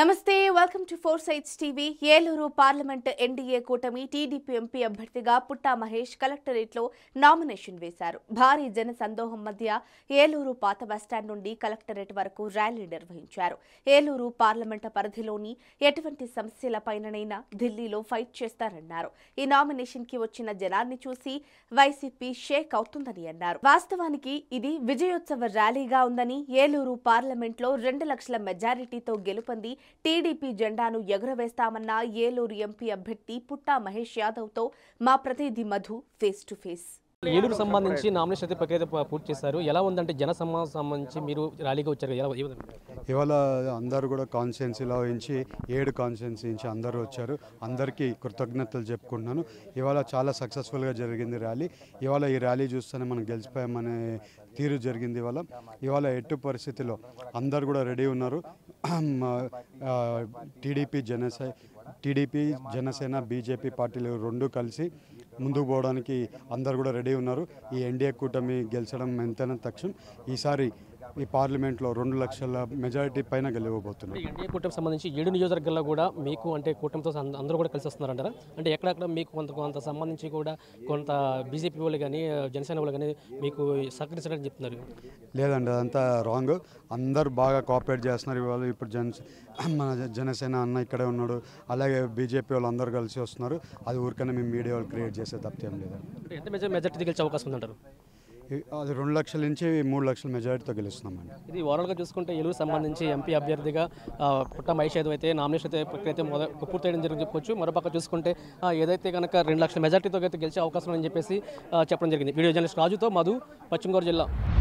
నమస్తే welcome to Four Sides TV Eluru parliament NDA కూటమి TDP MP అభ్యర్థిగా పుట్టా మహేష్ కలెక్టరేట్లో నామినేషన్ వేశారు భారీ జన సందోహం మధ్య ఏలూరు పాత బస్టాండ్ నుండి కలెక్టరేట్ వరకు ర్యాలీ నిర్వహించారు ఏలూరు పార్లమెంట్ పరిధిలోని ఎటువంటి సమస్యలపైననైనా ఢిల్లీలో ఫైట్ చేస్తారన్నారు ఈ నామినేషన్ కి వచ్చిన జనాన్ని చూసి వైసీపీ షేక్ అవుతుందని అన్నారు వాస్తవానికి ఇది విజయోత్సవ ర్యాలీగా ఉందని ఏలూరు పార్లమెంట్లో రెండు లక్షల మెజారిటీతో గెలుపొంది టీడీపీ జెండాను ఎగురవేస్తామన్న ఏలూరు ఎంపీ అభ్యర్థి పుట్టా మహేష్ యాదవ్తో మా ప్రతినిధి Madhu face to face Eluru సంబంధించి నామినేషన్ అయితే ప్రక్రియ అయితే పూర్తి చేశారు ఎలా ఉందంటే జన సమాజం సంబంధించి మీరు ర్యాలీగా వచ్చారు ఎలా ఏ విధంగా? ఇవాళ అందరూ కూడా కాన్స్టిట్యున్సీలో నుంచి ఏడు కాన్స్టిట్యున్సీ నుంచి అందరూ వచ్చారు అందరికీ కృతజ్ఞతలు చెప్పుకుంటున్నాను ఇవాళ చాలా సక్సెస్ఫుల్గా జరిగింది ర్యాలీ ఇవాళ ఈ ర్యాలీ చూస్తేనే మనం గెలిచిపోయామనే తీరు జరిగింది ఇవాళ ఇవాళ ఎట్టు పరిస్థితిలో అందరు కూడా రెడీ ఉన్నారు టీడీపీ జనసే టీడీపీ జనసేన బీజేపీ పార్టీలు రెండు కలిసి ముందుకు పోవడానికి అందరు కూడా రెడీ ఉన్నారు ఈ ఎన్డీఏ కూటమి గెలిచడం ఎంతైనా తక్షణం ఈసారి ఈ పార్లమెంట్లో రెండు లక్షల మెజారిటీ పైన గెలవబోతున్నారు అంటే ఎన్డీఏ కూటమికి సంబంధించి ఏడు నియోజకవర్గాల్లో కూడా మీకు అంటే కూటమితో సంద- అందరూ కూడా కలిసి వస్తున్నారంటారా అంటే ఎక్కడెక్కడ మీకు కొంత కొంత సంబంధించి కూడా కొంత బీజేపీ వాళ్ళు కానీ జనసేన వాళ్ళు కానీ మీకు సహకరించడానికి చెప్తున్నారు లేదండి అదంతా రాంగ్ అందరు బాగా కోఆపరేట్ చేస్తున్నారు ఇవాళ ఇప్పుడు జన మన జనసేన అన్న ఇక్కడే ఉన్నాడు అలాగే బీజేపీ వాళ్ళు అందరూ కలిసి వస్తున్నారు అది ఊరికనే మేము మీడియా వాళ్ళు క్రియేట్ చేసే తప్పేం లేదండి అంటే ఎంత మెజార్ మెజార్టీ గెలిచే అవకాశం ఉందంటారు ఈ- అది రెండు లక్షల నుంచి మూడు లక్షల మెజారిటీతో గెలుస్తున్నామండి ఇది ఓవరాల్గా చూసుకుంటే ఏలూరు సంబంధించి ఎంపీ అభ్యర్థిగా ఆ, పుట్ట మహేష్ యాదవ్ అయితే నామినేషన్ అయితే ప్రక్రియ అయితే మొద పూర్తయ్యడం జరిగింది చెప్పుకోవచ్చు మరోపక్క చూసుకుంటే ఆ, ఏదైతే కనుక రెండు లక్షల మెజార్టీతో అయితే గెలిచే అవకాశం ఉందని చెప్పేసి ఆ, చెప్పడం జరిగింది వీడియో జర్నలిస్ట్ రాజుతో మధు పశ్చిమ గోదావరి జిల్లా